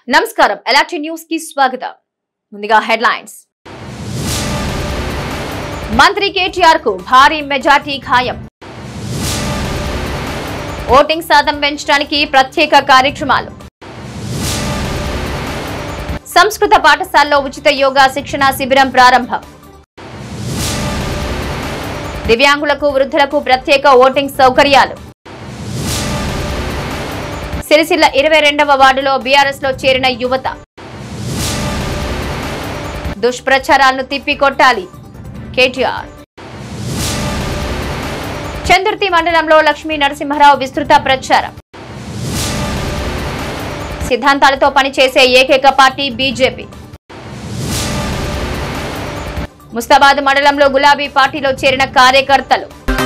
నమస్కారం ఎలాంటి న్యూస్ కి స్వాగతం ముందుగా హెడ్లైన్స్ మంత్రి కేటీఆర్ కు భారీ మెజార్టీ ఖాయం ఓటింగ్ శాతం పెంచడానికి ప్రత్యేక కార్యక్రమాలు సంస్కృత పాఠశాలలో ఉచిత యోగా శిక్షణ శిబిరం ప్రారంభం దివ్యాంగులకు వృద్ధులకు ప్రత్యేక ఓటింగ్ సౌకర్యాలు సిరిసిల్ల ఇరవై రెండవ వార్డులో బీఆర్ఎస్ లో చేరిన యువత దుష్ప్రచారాలను తిప్పికొట్టాలి కేటీఆర్ చందుర్తి మండలంలో లక్ష్మీ నరసింహారావు విస్తృత ప్రచారం సిద్ధాంతాలతో పనిచేసే ఏకైక పార్టీ బీజేపీ ముస్తాబాద్ మండలంలో గులాబీ పార్టీలో చేరిన కార్యకర్తలు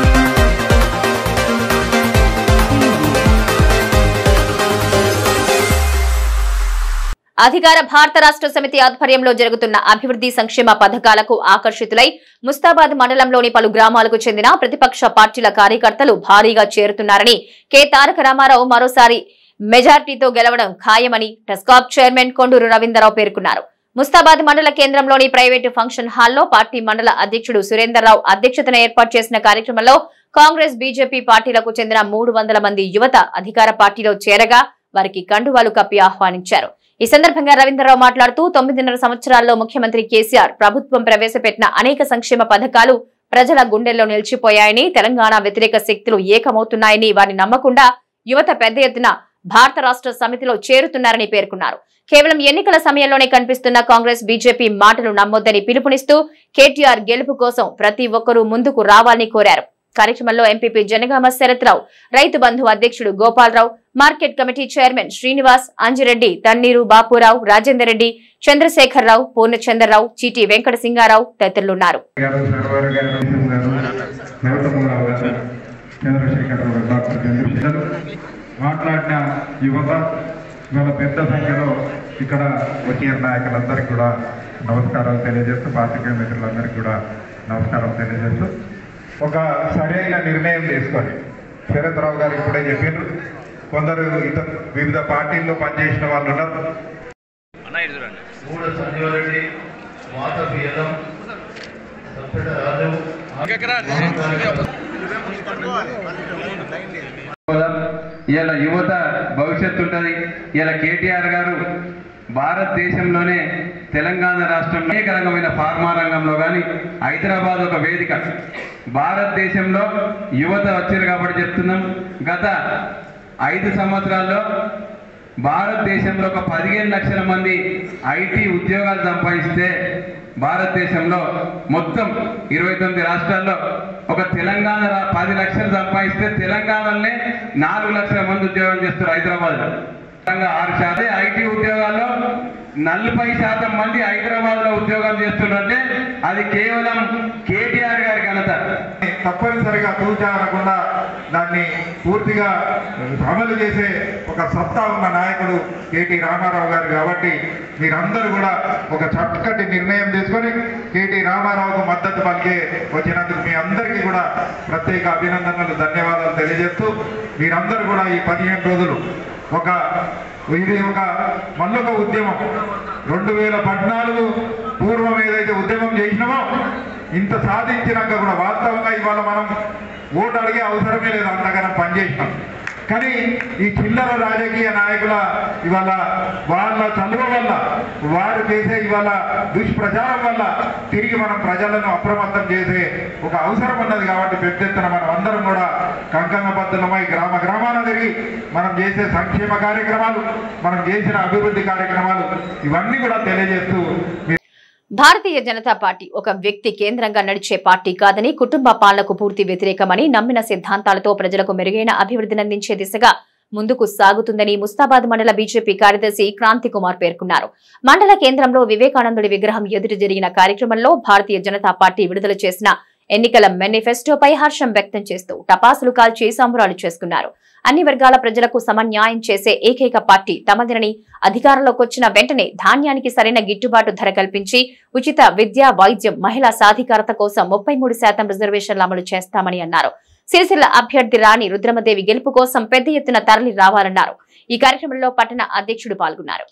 అధికార భారత రాష్ట్ర సమితి ఆధ్వర్యంలో జరుగుతున్న అభివృద్ధి సంక్షేమ పథకాలకు ఆకర్షితులై ముస్తాబాద్ మండలంలోని పలు గ్రామాలకు చెందిన ప్రతిపక్ష పార్టీల కార్యకర్తలు భారీగా చేరుతున్నారని కె తారక రామారావు మరోసారి మెజార్టీతో గెలవడం ఖాయమని టెస్కాప్ చైర్మన్ కొండూరు రవీంద్రరావు పేర్కొన్నారు ముస్తాబాద్ మండల కేంద్రంలోని ప్రైవేటు ఫంక్షన్ హాల్లో పార్టీ మండల అధ్యక్షుడు సురేందర్రావు అధ్యక్షతన ఏర్పాటు చేసిన కార్యక్రమంలో కాంగ్రెస్ బీజేపీ పార్టీలకు చెందిన మూడు వందల మంది యువత అధికార పార్టీలో చేరగా వారికి కండువాలు కప్పి ఆహ్వానించారు ఈ సందర్భంగా రవీంద్రరావు మాట్లాడుతూ తొమ్మిదిన్నర సంవత్సరాల్లో ముఖ్యమంత్రి కేసీఆర్ ప్రభుత్వం ప్రవేశపెట్టిన అనేక సంక్షేమ పథకాలు ప్రజల గుండెల్లో నిలిచిపోయాయని తెలంగాణ వ్యతిరేక శక్తులు ఏకమవుతున్నాయని వారిని నమ్మకుండా యువత పెద్ద ఎత్తున భారత రాష్ట్ర సమితిలో చేరుతున్నారని పేర్కొన్నారు కేవలం ఎన్నికల సమయంలోనే కనిపిస్తున్న కాంగ్రెస్ బీజేపీ మాటలు నమ్మొద్దని పిలుపునిస్తూ కేటీఆర్ గెలుపు కోసం ప్రతి ఒక్కరూ ముందుకు రావాలని కోరారు కార్యక్రమంలో ఎంపీపీ జనగామ శరత్రావు రైతు బంధు అధ్యక్షుడు Gopalarao market committee chairman Srinivas Anjireddy Thanneeru Bapurao Rajender Reddy Chandrasekhararao Purnachandrarao Cheeti Venkata Singarao తదితరులున్నారు గారు సర్వర్ గారు నితిన్ గారు నరసింహరావు గారు చంద్రశేఖరరావు గారు డాక్టర్ చంద్రశేఖర్ మాట్లాడిన యువత ఇవాళ పెద్ద సంఖ్యలో ఇక్కడ వచ్చిన నాయకులందరికీ కూడా నమస్కారాలు తెలియజేస్తూ పాత్రికేయ మిత్రులందరికీ కూడా నమస్కారం తెలియజేస్తూ ఒక సరైన నిర్ణయం తీసుకొని శరత్రావు గారు ఇప్పుడే చెప్పారు కొందరు ఇతర వివిధ పార్టీల్లో పనిచేసిన వాళ్ళు ఉన్నారు మూడు సంజీవరెడ్డి మాట బీయలం సప్పెట రాజు ఇలా యువత భవిష్యత్తు ఉంటుంది ఇలా కేటీఆర్ గారు భారతదేశంలోనే తెలంగాణ రాష్ట్రంలో అనేక రకమైన ఫార్మా రంగంలో కానీ హైదరాబాద్ ఒక వేదిక భారతదేశంలో యువత వచ్చారు కాబట్టి చెప్తున్నాం గత ఐదు సంవత్సరాల్లో భారతదేశంలో ఒక పదిహేను లక్షల మంది ఐటీ ఉద్యోగాలు సంపాదిస్తే భారతదేశంలో మొత్తం ఇరవై తొమ్మిది రాష్ట్రాల్లో ఒక తెలంగాణ రా- పది లక్షలు సంపాదిస్తే తెలంగాణలోనే నాలుగు లక్షల మంది ఉద్యోగం చేస్తారు హైదరాబాద్లో ఆరు శాతం ఐటీ ఉద్యోగాల్లో నలభై శాతం మంది హైదరాబాద్ లో ఉద్యోగాలు చేస్తున్నారంటే అది కేవలం కేటీఆర్ గారి ఘనత తప్పనిసరిగా తూచారకుండా దాన్ని పూర్తిగా అమలు చేసే ఒక సత్తా ఉన్న నాయకుడు కేటీ రామారావు గారు కాబట్టి మీరందరూ కూడా ఒక చక్కటి నిర్ణయం తీసుకొని కేటీ రామారావుకు మద్దతు పలికే వచ్చినందుకు మీ అందరికీ కూడా ప్రత్యేక అభినందనలు ధన్యవాదాలు తెలియజేస్తూ మీరందరూ కూడా ఈ పదిహేను రోజులు ఒక ఇది ఒక మల్లొక ఉద్యమం రెండు వేల పద్నాలుగు పూర్వం ఏదైతే ఉద్యమం చేసినామో ఇంత సాధించినాక కూడా వాస్తవంగా ఇవాళ మనం ఓటు అడిగే అవసరమే లేదు అంతగానం పనిచేసినాం కానీ ఈ చిల్లర రాజకీయ నాయకుల ఇవాళ వాళ్ళ చదువు వల్ల వారు చేసే ఇవాళ దుష్ప్రచారం వల్ల తిరిగి మనం ప్రజలను అప్రమత్తం చేసే ఒక అవసరం ఉన్నది కాబట్టి పెద్ద ఎత్తున మనం అందరం కూడా కంకణబద్ధులమై గ్రామ గ్రామాన తిరిగి మనం చేసే సంక్షేమ కార్యక్రమాలు మనం చేసిన అభివృద్ధి కార్యక్రమాలు ఇవన్నీ కూడా తెలియజేస్తూ మీ భారతీయ జనతా పార్టీ ఒక వ్యక్తి కేంద్రంగా నడిచే పార్టీ కాదని కుటుంబ పాలనకు పూర్తి వ్యతిరేకమని నమ్మిన సిద్ధాంతాలతో ప్రజలకు మెరుగైన అభివృద్ధిని అందించే దిశగా ముందుకు సాగుతుందని ముస్తాబాద్ మండల బీజేపీ కార్యదర్శి క్రాంతి కుమార్ పేర్కొన్నారు మండల కేంద్రంలో వివేకానందుడి విగ్రహం ఎదురు జరిగిన కార్యక్రమంలో భారతీయ జనతా పార్టీ విడుదల చేసిన ఎన్నికల మేనిఫెస్టోపై హర్షం వ్యక్తం చేస్తూ టపాసులు కాల్చి సంబరాలు చేసుకున్నారు అన్ని వర్గాల ప్రజలకు సమన్యాయం చేసే ఏకైక పార్టీ తమదినని అధికారంలోకి వచ్చిన వెంటనే ధాన్యానికి సరైన గిట్టుబాటు ధర కల్పించి ఉచిత విద్య వైద్యం మహిళా సాధికారత కోసం ముప్పై మూడు శాతం రిజర్వేషన్లు అమలు చేస్తామని అన్నారు సిరిసిల్ల అభ్యర్థి రాణి రుద్రమదేవి గెలుపు కోసం పెద్ద ఎత్తున తరలి రావాలన్నారు ఈ కార్యక్రమంలో పట్టణ అధ్యక్షుడు పాల్గొన్నారు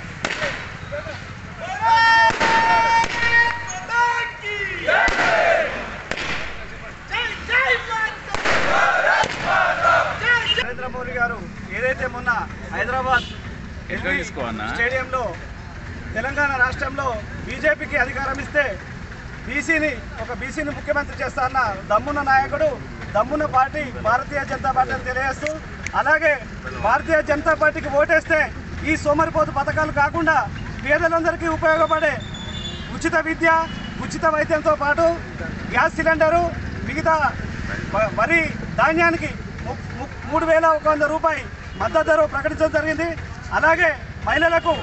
నరేంద్ర మోడీ గారు ఏదైతే మొన్న హైదరాబాద్ ఎల్బీ స్టేడియంలో తెలంగాణ రాష్ట్రంలో బీజేపీకి అధికారం ఇస్తే బీసీని ఒక బీసీని ముఖ్యమంత్రి చేస్తా అన్న దమ్మున్న నాయకుడు దమ్మున్న పార్టీ భారతీయ జనతా పార్టీ అని తెలియజేస్తూ అలాగే భారతీయ జనతా పార్టీకి ఓటేస్తే ఈ సోమరిపోతు పథకాలు కాకుండా పేదలందరికీ ఉపయోగపడే ఉచిత విద్య ఉచిత వైద్యంతో పాటు గ్యాస్ సిలిండరు మిగతా వ- వరి ధాన్యానికి ము- ము- మూడు వేల ఒక వంద రూపాయి మద్దతు ధర ప్రకటించడం జరిగింది అలాగే మహిళలకు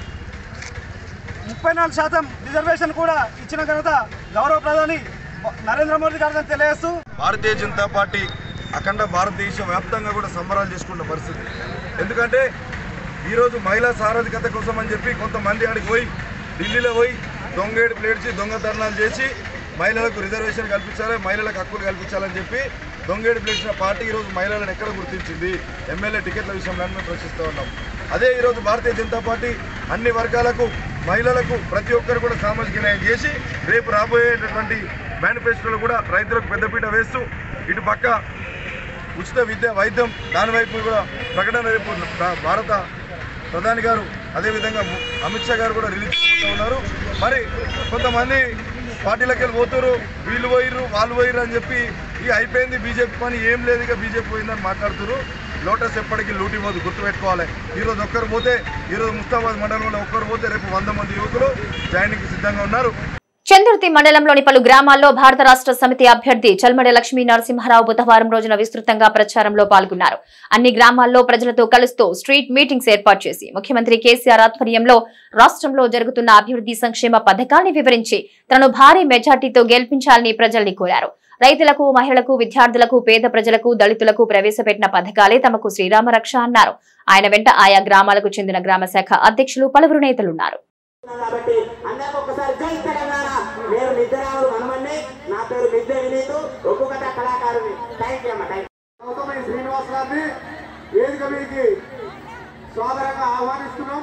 ముప్పై నాలుగు శాతం రిజర్వేషన్ కూడా ఇచ్చిన ఘనత గౌరవ ప్రధాని నరేంద్ర మోదీ గారిని తెలియజేస్తూ భారతీయ జనతా పార్టీ అఖండ భారతదేశ వ్యాప్తంగా కూడా సంబరాలు చేసుకున్న పరిస్థితి ఎందుకంటే ఈరోజు మహిళా సారథికత కోసం అని చెప్పి కొంతమంది ఆడికి పోయి ఢిల్లీలో పోయి దొంగేడు ప్లేడ్చి దొంగతనాలు చేసి మహిళలకు రిజర్వేషన్ కల్పించాలి మహిళలకు హక్కులు కల్పించాలని చెప్పి దొంగేడు ప్లేడ్చిన పార్టీ ఈరోజు మహిళలను ఎక్కడ గుర్తించింది ఎమ్మెల్యే టికెట్ల విషయంలో మేము ప్రశ్నిస్తూ ఉన్నాం అదే ఈరోజు భారతీయ జనతా పార్టీ అన్ని వర్గాలకు మహిళలకు ప్రతి ఒక్కరు కూడా సామాజిక న్యాయం చేసి రేపు రాబోయేటటువంటి మేనిఫెస్టోలో కూడా రైతులకు పెద్దపీట వేస్తూ ఇటు పక్క ఉచిత విద్య వైద్యం దాని వైపు కూడా ప్రకటన రేపు భా- భారత ప్రధాని గారు అదేవిధంగా ము- అమిత్ షా గారు కూడా రిలీజ్ చేస్తూ ఉన్నారు మరి కొంతమంది పార్టీలకు వెళ్ళి పోతున్నారు వీళ్ళు పోయిర్రు వాళ్ళు పోయిర్రు అని చెప్పి ఇక అయిపోయింది బీజేపీ పని ఏం లేదు ఇక బీజేపీ పోయిందని మాట్లాడుతున్నారు లోటస్ ఎప్పటికీ లూటి పోదు గుర్తుపెట్టుకోవాలి ఈరోజు ఒక్కరు పోతే ఈరోజు ముస్తాబాద్ మండలంలో ఒక్కరు పోతే రేపు వంద మంది యువకులు జాయినింగ్కి సిద్ధంగా ఉన్నారు చందుర్తి మండలంలోని పలు గ్రామాల్లో భారత రాష్ట్ర సమితి అభ్యర్థి చల్మడి లక్ష్మీ నరసింహారావు బుధవారం రోజున విస్తృతంగా ప్రచారంలో పాల్గొన్నారు అన్ని గ్రామాల్లో ప్రజలతో కలుస్తూ స్ట్రీట్ మీటింగ్స్ ఏర్పాటు చేసి ముఖ్యమంత్రి కేసీఆర్ ఆధ్వర్యంలో రాష్ట్రంలో జరుగుతున్న అభివృద్ధి సంక్షేమ పథకాన్ని వివరించి తనను భారీ మెజార్టీతో గెలిపించాలని ప్రజల్ని కోరారు రైతులకు మహిళలకు విద్యార్థులకు పేద ప్రజలకు దళితులకు ప్రవేశపెట్టిన పథకాలే తమకు శ్రీరామ రక్ష అన్నారు ఆయన వెంట ఆయా గ్రామాలకు చెందిన గ్రామ శాఖ అధ్యక్షులు పలువురు నేతలున్నారు కాబట్టి అందరికి ఒక్కసారి జై తెలంగాణ నేను మిద్దరాములు హనుమన్ని నా పేరు మిద్దె వినీతు ఒక్కొక్కట కళాకారుని థ్యాంక్ యూ అమ్మ థ్యాంక్ గౌతమయ్య శ్రీనివాస్ గారిని వేదిక మీదకి సాదరంగా ఆహ్వానిస్తున్నాం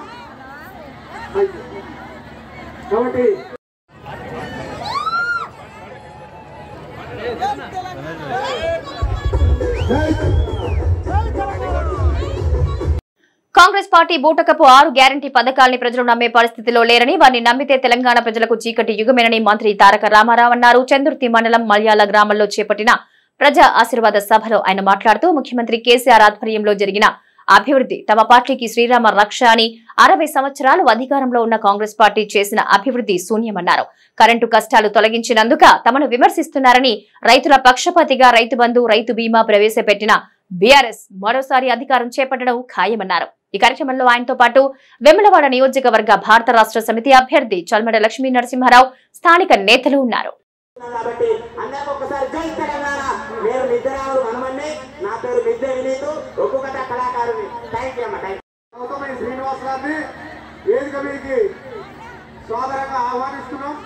కాబట్టి కాంగ్రెస్ పార్టీ బూటకపు ఆరు గ్యారంటీ పథకాల్ని ప్రజలు నమ్మే పరిస్థితిలో లేరని వారిని నమ్మితే తెలంగాణ ప్రజలకు చీకటి యుగమేనని మంత్రి తారక రామారావు అన్నారు చందుర్తి మండలం మల్యాల గ్రామంలో చేపట్టిన ప్రజా ఆశీర్వాద సభలో ఆయన మాట్లాడుతూ ముఖ్యమంత్రి కేసీఆర్ ఆధ్వర్యంలో జరిగిన అభివృద్ధి తమ పార్టీకి శ్రీరామ రక్ష అని అరవై సంవత్సరాలు అధికారంలో ఉన్న కాంగ్రెస్ పార్టీ చేసిన అభివృద్ధి శూన్యమన్నారు కరెంటు కష్టాలు తొలగించినందుక తమను విమర్శిస్తున్నారని రైతుల పక్షపాతిగా రైతు బంధు రైతు బీమా ప్రవేశపెట్టిన బీఆర్ఎస్ మరోసారి అధికారం చేపట్టడం ఖాయమన్నారు ఈ కార్యక్రమంలో ఆయనతో పాటు వెమ్మలవాడ నియోజకవర్గ భారత రాష్ట్ర సమితి అభ్యర్థి చల్మడ లక్ష్మీ నరసింహారావు స్థానిక నేతలు ఉన్నారు కాబట్టి అందరికి ఒక్కసారి జై తెలంగాణ నేను మిద్దరాములు హనుమన్ని నా పేరు మిద్దె వినీతు ఒక్కొక్కట కళాకారుని థ్యాంక్ యూ అమ్మ థ్యాంక్ గౌతమయ్య శ్రీనివాస్ గారిని వేదిక మీదకి సాదరంగా ఆహ్వానిస్తున్నాం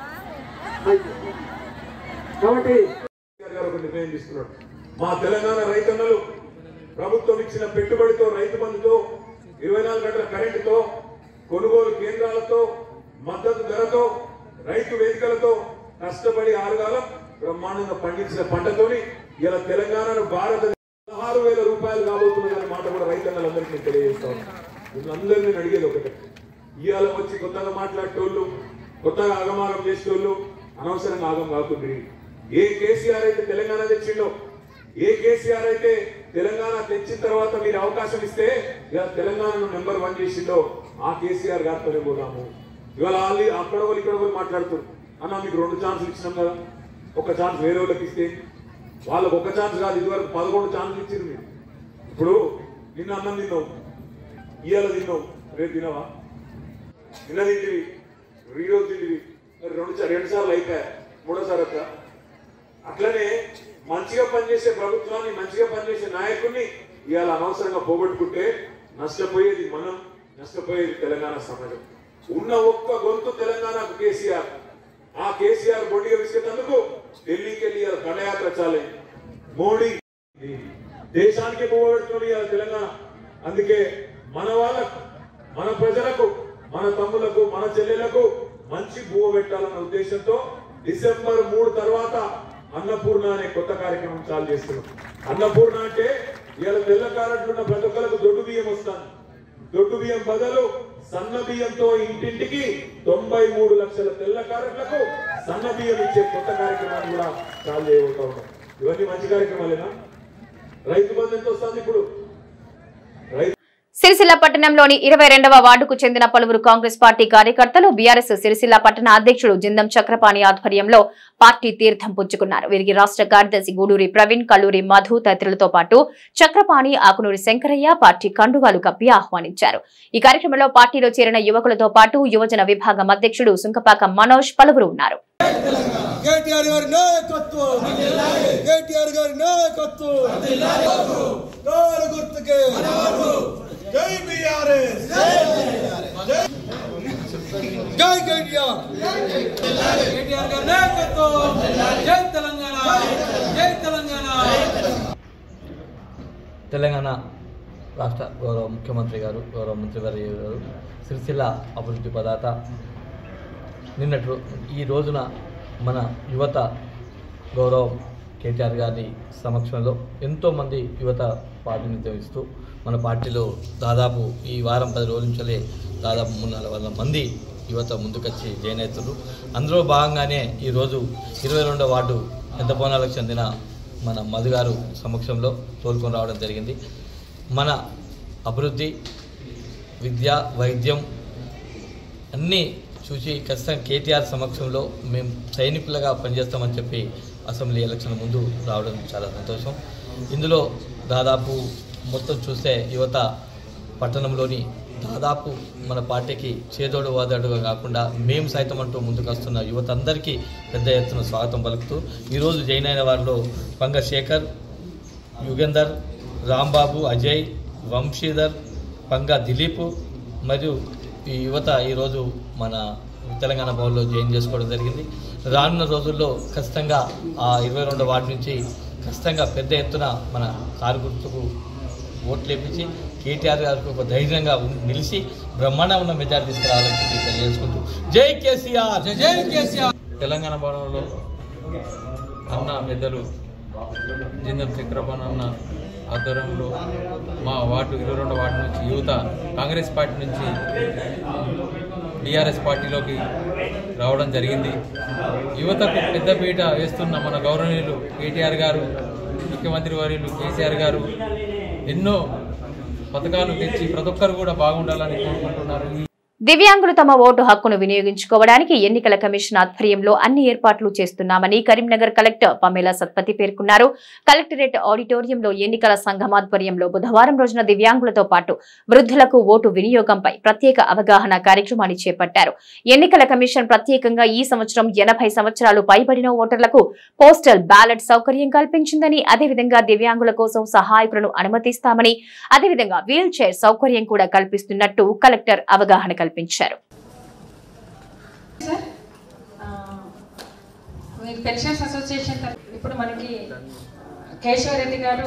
కాబట్టి గారు ఒక నిర్ణయం తీసుకున్నాడు మా తెలంగాణ రైతన్నలు ప్రభుత్వం ఇచ్చిన పెట్టుబడితో రైతు బంధుతో ఇరవై నాలుగు గంటల కరెంటుతో కొనుగోలు కేంద్రాలతో మద్దతు ధరతో రైతు వేదికలతో కష్టపడి ఆరుగాలం బ్రహ్మాండంగా పండించిన పంటతోని ఇలా తెలంగాణను భారత పదహారు వేల రూపాయలు కాబోతున్నదనే మాట కూడా రైతన్నలందరికీ నేను తెలియజేస్తాను మిమ్మల్ని నేను అడిగేది ఒకటే ఇవాళ వచ్చి కొత్తగా మాట్లాడేటోళ్ళు కొత్తగా ఆగమాగం చేసేటోళ్ళు అనవసరంగా ఆగం కాకుండా ఏ కేసీఆర్ అయితే తెలంగాణ తెచ్చిండో ఏ కేసీఆర్ అయితే తెలంగాణ తెచ్చిన తర్వాత మీరు అవకాశం ఇస్తే ఇలా తెలంగాణను నెంబర్ వన్ చేసిండో ఆ కేసీఆర్ గారితోనే పోదాము ఇవాళ వాళ్ళు అక్కడ వాళ్ళు ఇక్కడ వాళ్ళు మాట్లాడుతారు అన్న మీకు రెండు ఛాన్సులు ఇచ్చినాం కదా ఒక ఛాన్స్ వేరే వాళ్ళకి ఇస్తే వాళ్ళకి ఒక ఛాన్స్ కాదు ఇదివరకు పదకొండు ఛాన్సులు ఇచ్చారు మీరు ఇప్పుడు నిన్న అన్నం తిన్నావు ఇవాళ తిన్నావు రేపు తినవా నిన్న తింటివి ఈరోజు తింటివి మరి రెండు సార్లు రెండు సార్లు అయిపోయా మూడోసారి వస్తా అట్లనే మంచిగా పనిచేసే ప్రభుత్వాన్ని మంచిగా పనిచేసే నాయకుడిని ఇవాళ అనవసరంగా పోగొట్టుకుంటే నష్టపోయేది మనం నష్టపోయేది తెలంగాణ సమాజం ఉన్న ఒక్క గొంతు తెలంగాణకు కేసీఆర్ ఆ కేసీఆర్ బొండిగా విసిగేందుకు ఢిల్లీకి వెళ్ళి ఇవాళ దండయాత్ర చాలే మోడీ దేశానికి పోగొడుతున్నాం ఇవాళ తెలంగాణ అందుకే మన వాళ్ళకు మన ప్రజలకు మన తమ్ములకు మన చెల్లెలకు మంచి భూమ పెట్టాలన్న ఉద్దేశంతో డిసెంబర్ మూడు తర్వాత అన్నపూర్ణ అనే కొత్త కార్యక్రమం చాలు చేస్తున్నాం అన్నపూర్ణ అంటే ఇవాళ తెల్ల కారట్లు ఉన్న ప్రతి ఒక్కరికి దొడ్డు బియ్యం వస్తాను దొడ్డు బియ్యం బదులు సన్న బియ్యంతో ఇంటింటికి తొంభై మూడు లక్షల తెల్ల కారట్లకు సన్న బియ్యం ఇచ్చే కొత్త కార్యక్రమాన్ని కూడా చాలు చేయబోతా ఉన్నాం ఇవన్నీ మంచి కార్యక్రమాలేనా రైతు బంధు ఎంత వస్తుంది ఇప్పుడు రైతు సిరిసిల్ల పట్టణంలోని ఇరవై రెండవ వార్డుకు చెందిన పలువురు కాంగ్రెస్ పార్టీ కార్యకర్తలు బీఆర్ఎస్ సిరిసిల్ల పట్టణ అధ్యక్షుడు జిందం చక్రపాణి ఆధ్వర్యంలో పార్టీ తీర్థం పుచ్చుకున్నారు వీరికి రాష్ట్ర కార్యదర్శి గూడూరి ప్రవీణ్ కల్లూరి మధు తదితరులతో పాటు చక్రపాణి ఆకునూరి శంకరయ్య పార్టీ కండువాలు కప్పి ఆహ్వానించారు ఈ కార్యక్రమంలో పార్టీలో చేరిన యువకులతో పాటు యువజన విభాగం అధ్యక్షుడు సుంకపాక మనోజ్ పలువురు ఉన్నారు కేటీఆర్ గారి నాయకత్వం కేటీఆర్ గారి నాయకత్వం కారు గుర్తుకే జై బీఆర్ఎస్ జై కేటీఆర్ కేటీఆర్ గారి నాయకత్వం జై తెలంగాణ జై తెలంగాణ తెలంగాణ రాష్ట్ర గౌరవ ముఖ్యమంత్రి గారు గౌరవ మంత్రివర్య గారు సిరిసిల్ల అభివృద్ధి పదాత నిన్నటి రో- ఈ రోజున మన యువత గౌరవ కేటీఆర్ గారి సమక్షంలో ఎంతోమంది యువత ప్రాతినిధ్యం మన పార్టీలో దాదాపు ఈ వారం పది రోజుల నుంచే దాదాపు మూడు నాలుగు వందల మంది యువత ముందుకొచ్చి జాయిన్ అవుతున్నారు అందులో భాగంగానే ఈరోజు ఇరవై రెండో వార్డు పెద్ద బోనాలకు చెందిన మన మధు గారు సమక్షంలో తోలుకొని రావడం జరిగింది మన అభివృద్ధి విద్య వైద్యం అన్నీ చూసి ఖచ్చితంగా కేటీఆర్ సమక్షంలో మేము సైనికులుగా పనిచేస్తామని చెప్పి అసెంబ్లీ ఎలక్షన్ ముందు రావడం చాలా సంతోషం ఇందులో దాదాపు మొత్తం చూస్తే యువత పట్టణంలోని దాదాపు మన పార్టీకి చేదోడు వాదాడుగా కాకుండా మేము సైతం అంటూ ముందుకు వస్తున్న యువత అందరికీ పెద్ద ఎత్తున స్వాగతం పలుకుతూ ఈరోజు జైన్ అయిన వారిలో పంగ శేఖర్ యుగంధర్ రాంబాబు అజయ్ వంశీధర్ పంగా దిలీప్ మరియు ఈ యువత ఈరోజు మన తెలంగాణ భవన్లో జాయిన్ చేసుకోవడం జరిగింది రానున్న రోజుల్లో ఖచ్చితంగా ఆ ఇరవై రెండో వార్డు నుంచి ఖచ్చితంగా పెద్ద ఎత్తున మన కారు గుర్తుకు ఓట్లు వేపించి కేటీఆర్ గారికి ఒక ధైర్యంగా ఉం- నిలిచి బ్రహ్మాండ ఉన్న మెజార్టీ తీసుకురావాలని చెప్పి తెలియజేసుకుంటూ జై కేసీఆర్ జై కేసీఆర్ తెలంగాణ భవనంలో అన్న పెద్దలు జిందం చక్రపాణి అన్న ఆధ్వర్యంలో మా వార్డు ఇరవై రెండు వార్డు నుంచి యువత కాంగ్రెస్ పార్టీ నుంచి టీఆర్ఎస్ పార్టీలోకి రావడం జరిగింది యువతకు పెద్దపీట వేస్తున్న మన గౌరవనీయులు కేటీఆర్ గారు ముఖ్యమంత్రి వర్యులు కేసీఆర్ గారు ఎన్నో పథకాలు తెచ్చి ప్రతి ఒక్కరు కూడా బాగుండాలని కోరుకుంటున్నారు ఈ దివ్యాంగులు తమ ఓటు హక్కును వినియోగించుకోవడానికి ఎన్నికల కమిషన్ ఆధ్వర్యంలో అన్ని ఏర్పాట్లు చేస్తున్నామని కరీంనగర్ కలెక్టర్ పమేలా సత్పతి పేర్కొన్నారు కలెక్టరేట్ ఆడిటోరియంలో ఎన్నికల సంఘం ఆధ్వర్యంలో బుధవారం రోజున దివ్యాంగులతో పాటు వృద్ధులకు ఓటు వినియోగంపై ప్రత్యేక అవగాహన కార్యక్రమాన్ని చేపట్టారు ఎన్నికల కమిషన్ ప్రత్యేకంగా ఈ సంవత్సరం ఎనభై సంవత్సరాలు పైబడిన ఓటర్లకు పోస్టల్ బ్యాలెట్ సౌకర్యం కల్పించిందని అదేవిధంగా దివ్యాంగుల కోసం సహాయకులను అనుమతిస్తామని అదేవిధంగా వీల్ చైర్ సౌకర్యం కూడా కల్పిస్తున్నట్టు కలెక్టర్ అవగాహన కల్పించారు మీరు పెన్షన్స్ అసోసియేషన్ తరఫు- ఇప్పుడు మనకి కేశవరెడ్డి గారు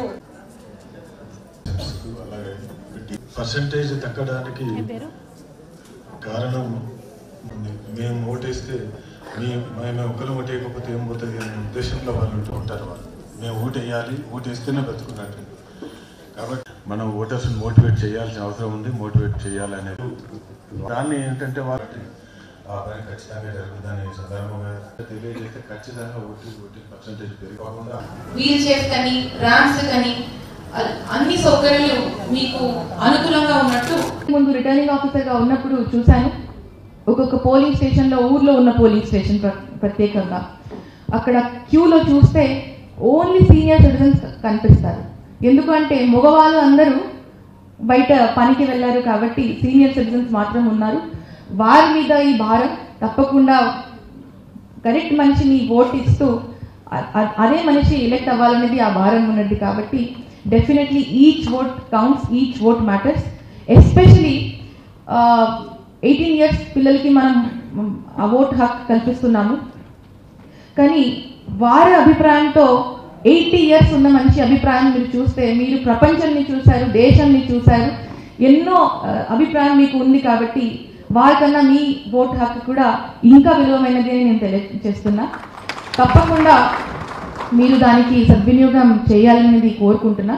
పర్సంటేజ్ తగ్గడానికి కారణం మేము ఓటేస్తే మీ మేము ఒకరు ఓటేయకపోతే ఏం పోతుంది అనే ఉద్దేశంలో వాళ్ళు ఉంటూ ఉంటారు వాళ్ళు మేము ఓటేయాలి ఓటేస్తేనే బతుకున్నట్టు కాబట్టి మనం ఓటర్స్ని మోటివేట్ చేయాల్సిన అవసరం ఉంది మోటివేట్ చేయాలనేది దాన్ని ఏంటంటే వాళ్ళకి ఆ పని ఖచ్చితంగా జరుగుతుందని ఈ సందర్భంగా తెలియజేస్తే ఖచ్చితంగా ఓటింగ్ ఓటింగ్ పర్సంటేజ్ పెరిగిపోకుండా వీల్ చైర్స్ కానీ ర్యాంప్స్ కానీ అ- అన్ని సౌకర్యాలు మీకు అనుకూలంగా ఉన్నట్టు ముందు రిటర్నింగ్ ఆఫీసర్గా ఉన్నప్పుడు చూశాను ఒక్కొక్క పోలింగ్ స్టేషన్లో ఊర్లో ఉన్న పోలింగ్ స్టేషన్ ప్ర- ప్రత్యేకంగా అక్కడ క్యూలో చూస్తే ఓన్లీ సీనియర్ సిటిజన్స్ కనిపిస్తారు ఎందుకంటే మగవాళ్ళు అందరూ బయట పనికి వెళ్ళారు కాబట్టి సీనియర్ సిటిజన్స్ మాత్రం ఉన్నారు వారి మీద ఈ భారం తప్పకుండా కరెక్ట్ మనిషిని ఓట్ ఇస్తూ అ- అ- అదే మనిషి ఎలెక్ట్ అవ్వాలనేది ఆ భారం ఉన్నది కాబట్టి definitely each vote counts each vote matters especially eighteen years పిల్లలకి మనం మ్, ఆ ఓట్ హక్ కల్పిస్తున్నాము కానీ వారి అభిప్రాయంతో ఎయిటీ ఇయర్స్ ఉన్న మనిషి అభిప్రాయం మీరు చూస్తే మీరు ప్రపంచాన్ని చూశారు దేశాన్ని చూశారు ఎన్నో ఆ, అభిప్రాయం మీకు ఉంది కాబట్టి వాళ్ళకన్నా మీ ఓటు హక్కు కూడా ఇంకా విలువమైనది అని నేను తెలియజేస్తున్నా తప్పకుండా మీరు దానికి సద్వినియోగం చేయాలనేది కోరుకుంటున్నా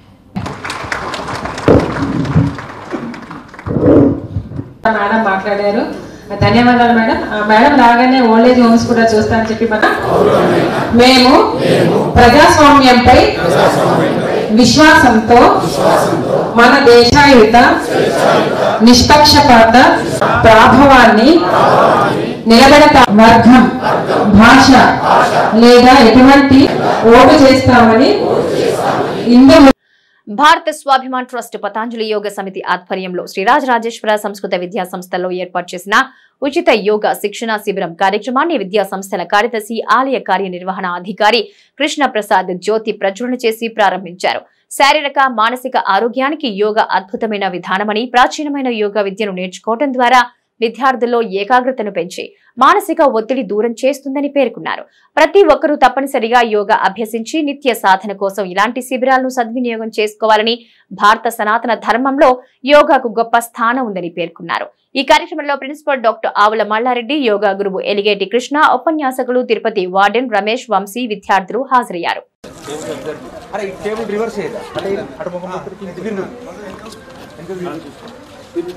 మేడం మాట్లాడారు ధన్యవాదాలు మేడం ఆ మేడం రాగానే ఓల్డేజ్ హోమ్స్ కూడా చూస్తానని చెప్పి మనం మేము ప్రజాస్వామ్యంపై విశ్వాసంతో మన దేశాయుత నిష్పక్షపాత ప్రాభవాన్ని నిలబెడతా వర్గం భాష లేదా ఎటువంటి ఓటు చేస్తామని ఇందు భారత స్వాభిమాన్ ట్రస్ట్ పతాంజలి యోగ సమితి ఆధ్వర్యంలో శ్రీరాజ్ రాజేశ్వర సంస్కృత విద్యా సంస్థలో ఏర్పాటు చేసిన ఉచిత యోగా శిక్షణ శిబిరం కార్యక్రమాన్ని విద్యా సంస్థల కార్యదర్శి ఆలయ కార్యనిర్వహణ అధికారి కృష్ణ ప్రసాద్ జ్యోతి ప్రజ్వలన చేసి ప్రారంభించారు శారీరక మానసిక ఆరోగ్యానికి యోగా అద్భుతమైన విధానమని ప్రాచీనమైన యోగా విద్యను నేర్చుకోవడం ద్వారా విద్యార్థుల్లో ఏకాగ్రతను పెంచి మానసిక ఒత్తిడి దూరం చేస్తుందని పేర్కొన్నారు ప్రతి ఒక్కరూ తప్పనిసరిగా యోగా అభ్యసించి నిత్య సాధన కోసం ఇలాంటి శిబిరాలను సద్వినియోగం చేసుకోవాలని భారత సనాతన ధర్మంలో యోగాకు గొప్ప స్థానం ఉందని పేర్కొన్నారు ఈ కార్యక్రమంలో ప్రిన్సిపల్ డాక్టర్ ఆవుల మల్లారెడ్డి యోగా గురువు ఎలిగేటి కృష్ణ ఉపన్యాసకులు తిరుపతి వార్డెన్ రమేష్ వంశీ విద్యార్థులు హాజరయ్యారు అరే ఈ టేబుల్ రివర్స్ చేయదా అంటే అటు ముఖం పెట్టి ఇటు తిరుగు. ఇంకా తిరుగు.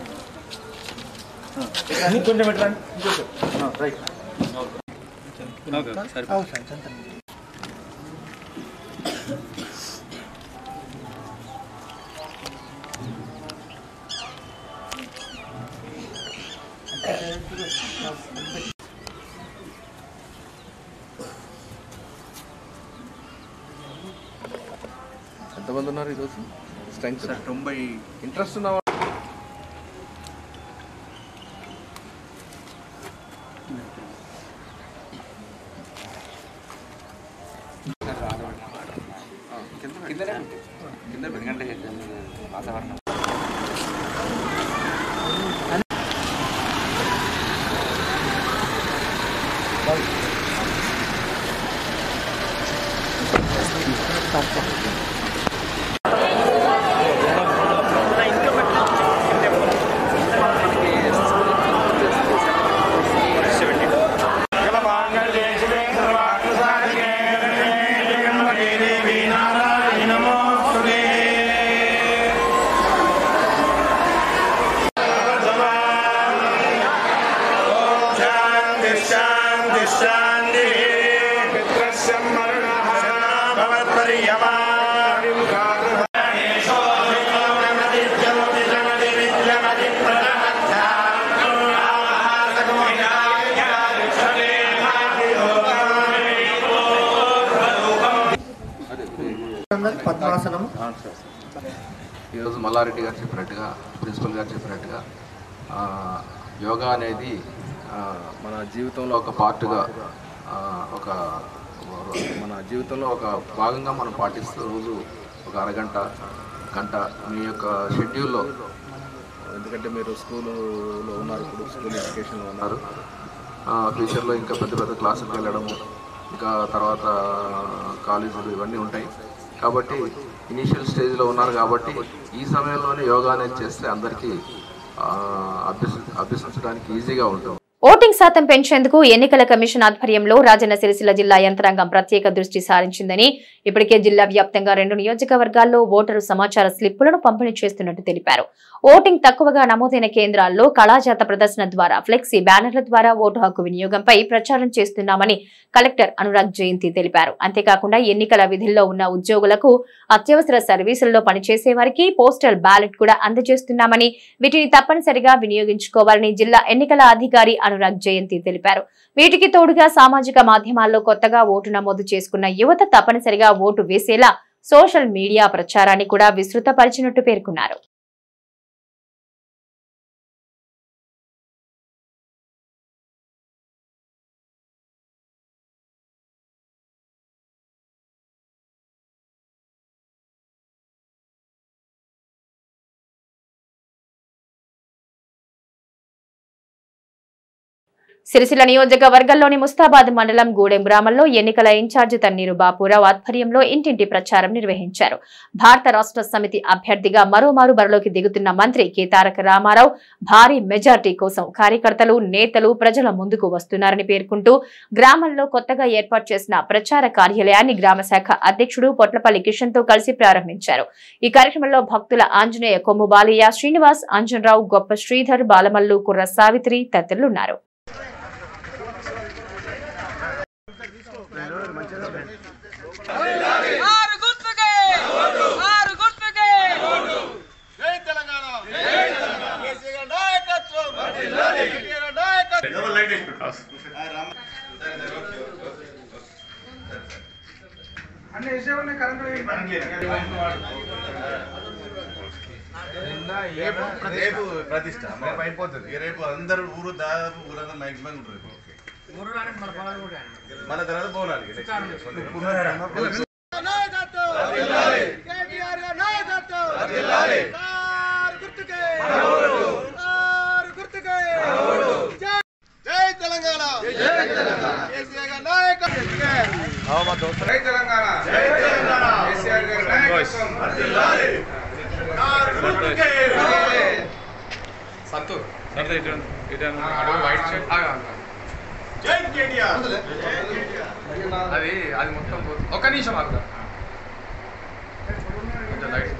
ఆ, ఇంకొంచెం పెట్టండి ఇంకొంచెం ఆ, రైట్ ఎంతమంది ఉన్నారు ఈరోజు స్ట్రెంగ్త్ తొంభై ఇంట్రెస్ట్ ఉన్న వాతావరణం పద్మాసనం ఈరోజు మల్లారెడ్డి గారు చెప్పినట్టుగా ప్రిన్సిపల్ గారు చెప్పినట్టుగా ఆ, యోగా అనేది ఆ, మన జీవితంలో ఒక పార్ట్గా ఆ, ఒక మన జీవితంలో ఒక భాగంగా మనం పాటిస్తూ రోజు ఒక అరగంట గంట మీ యొక్క షెడ్యూల్లో ఎందుకంటే మీరు స్కూల్లో ఉన్నారు ఇప్పుడు స్కూల్ ఎడ్యుకేషన్లో ఉన్నారు ఆ, ఫ్యూచర్లో ఇంకా పెద్ద పెద్ద క్లాసులకు వెళ్ళడము ఇంకా తర్వాత కాలేజీలు ఇవన్నీ ఉంటాయి కాబట్టి ఇనీషియల్ స్టేజ్లో ఉన్నారు కాబట్టి ఈ సమయంలోనే యోగా అనేది చేస్తే అందరికీ ఆ, అభ్యసి అభ్యసించడానికి ఈజీగా ఉంటుంది ఓటింగ్ శాతం పెంచేందుకు ఎన్నికల కమిషన్ ఆధ్వర్యంలో రాజన్న సిరిసిల్ల జిల్లా యంత్రాంగం ప్రత్యేక దృష్టి సారించిందని ఇప్పటికే జిల్లా వ్యాప్తంగా రెండు నియోజకవర్గాల్లో ఓటరు సమాచార స్లిప్పులను పంపిణీ చేస్తున్నట్టు తెలిపారు ఓటింగ్ తక్కువగా నమోదైన కేంద్రాల్లో కళాజాత ప్రదర్శన ద్వారా ఫ్లెక్సీ బ్యానర్ల ద్వారా ఓటు హక్కు వినియోగంపై ప్రచారం చేస్తున్నామని కలెక్టర్ అనురాగ్ జయంతి తెలిపారు అంతేకాకుండా ఎన్నికల విధుల్లో ఉన్న ఉద్యోగులకు అత్యవసర సర్వీసుల్లో పనిచేసే వారికి పోస్టల్ బ్యాలెట్ కూడా అందజేస్తున్నామని వీటిని తప్పనిసరిగా వినియోగించుకోవాలని జిల్లా ఎన్నికల అధికారి అనురాగ్ జయంతి తెలిపారు వీటికి తోడుగా సామాజిక మాధ్యమాల్లో కొత్తగా ఓటు నమోదు చేసుకున్న యువత తప్పనిసరిగా ఓటు వేసేలా సోషల్ మీడియా ప్రచారాన్ని కూడా విస్తృతపరిచినట్టు పేర్కొన్నారు సిరిసిల్ల నియోజకవర్గంలోని ముస్తాబాద్ మండలం గూడెం గ్రామంలో ఎన్నికల ఇన్ఛార్జి తన్నీరు బాపురావు ఆధ్వర్యంలో ఇంటింటి ప్రచారం నిర్వహించారు భారత రాష్ట్ర సమితి అభ్యర్థిగా మరోమారు బరిలోకి దిగుతున్న మంత్రి కె తారక రామారావు భారీ మెజార్టీ కోసం కార్యకర్తలు నేతలు ప్రజల ముందుకు వస్తున్నారని పేర్కొంటూ గ్రామంలో కొత్తగా ఏర్పాటు చేసిన ప్రచార కార్యాలయాన్ని గ్రామ శాఖ అధ్యక్షుడు పొట్లపల్లి కిషన్ తో కలిసి ప్రారంభించారు ఈ కార్యక్రమంలో భక్తుల ఆంజనేయ కొమ్ము బాలయ్య శ్రీనివాస్ అంజనరావు గొప్ప శ్రీధర్ బాలమల్లు కుర్ర సావిత్రి తదితరులున్నారు ఆరు గుర్తుకే ఆరు గుర్తుకే జై తెలంగాణ జై తెలంగాణ కేసీఆర్ నాయకత్వం కేసీఆర్ నాయకత్వం అన్ని విషయాలు కరెంట్ రేపు రేపు ప్రతిష్ట రేపు అయిపోతుంది రేపు అందరూ ఊరు దాదాపు ఊరంతా మ్యాక్సిమం ఉంటుంది మన తర్వాత పోనాలి నాయకత్వం కేటీఆర్ గారి నాయకత్వం ఆరు గుర్తుకే ఆరు గుర్తుకే జై జై తెలంగాణ జై తెలంగాణ కేసీఆర్ గారి నాయకత్వం జై తెలంగాణ జై తెలంగాణ కేసీఆర్ గారి నాయకత్వం ఆరు గుర్తుకే సంతు సరే ఇటు ఇటు అడుగు వైట్ షర్ట్ జై కేటీఆర్ అది అది మొత్తం పోతుంది. ఒక్క నిమిషం ఆగుదా కొంచెం లైట్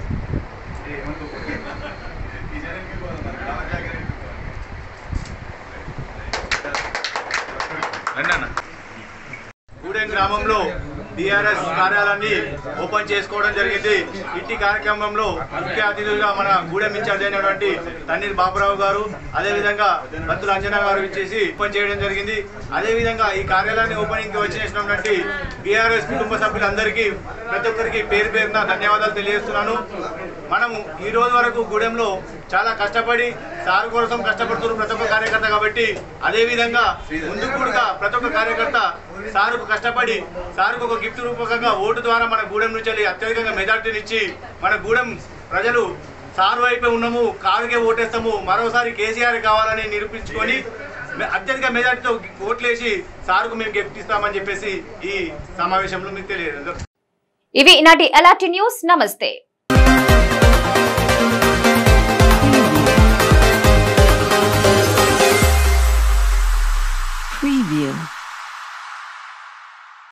గూడెం గ్రామంలో బీఆర్ఎస్ కార్యాలయాన్ని ఓపెన్ చేసుకోవడం జరిగింది ఇట్టి కార్యక్రమంలో ముఖ్య అతిథులుగా మన గూడెం ఇన్ఛార్జ్ అయినటువంటి తన్నీర్ బాబురావు గారు అదేవిధంగా బత్తుల అంజనా గారు ఇచ్చేసి ఓపెన్ చేయడం జరిగింది అదేవిధంగా ఈ కార్యాలయాన్ని ఓపెనింగ్ వచ్చినటువంటి బీఆర్ఎస్ కుటుంబ సభ్యులందరికీ ప్రతి ఒక్కరికి పేరు పేరున ధన్యవాదాలు తెలియజేస్తున్నాను మనము ఈ రోజు వరకు గూడెంలో చాలా కష్టపడి సార్ కోసం కష్టపడుతున్నారు ప్రతి ఒక్క కార్యకర్త కాబట్టి అదే విధంగా ముందుకు కూడా ప్రతి ఒక్క కార్యకర్త సారుకు కష్టపడి సారుకు ఒక గిఫ్ట్ రూపకంగా ఓటు ద్వారా మన గూడెం నుంచి వెళ్ళి అత్యధికంగా మెజార్టీని ఇచ్చి మన గూడెం ప్రజలు సారు వైపే ఉన్నాము కారుకే ఓటేస్తాము మరోసారి కేసీఆర్ కావాలని నిరూపించుకొని మె- అత్యధిక మెజార్టీతో ఓట్లేసి సారుకు మేము గిఫ్ట్ ఇస్తామని చెప్పేసి ఈ సమావేశంలో మీకు తెలియదు ఇవి ఈనాటి ఎలాంటి న్యూస్ నమస్తే Preview.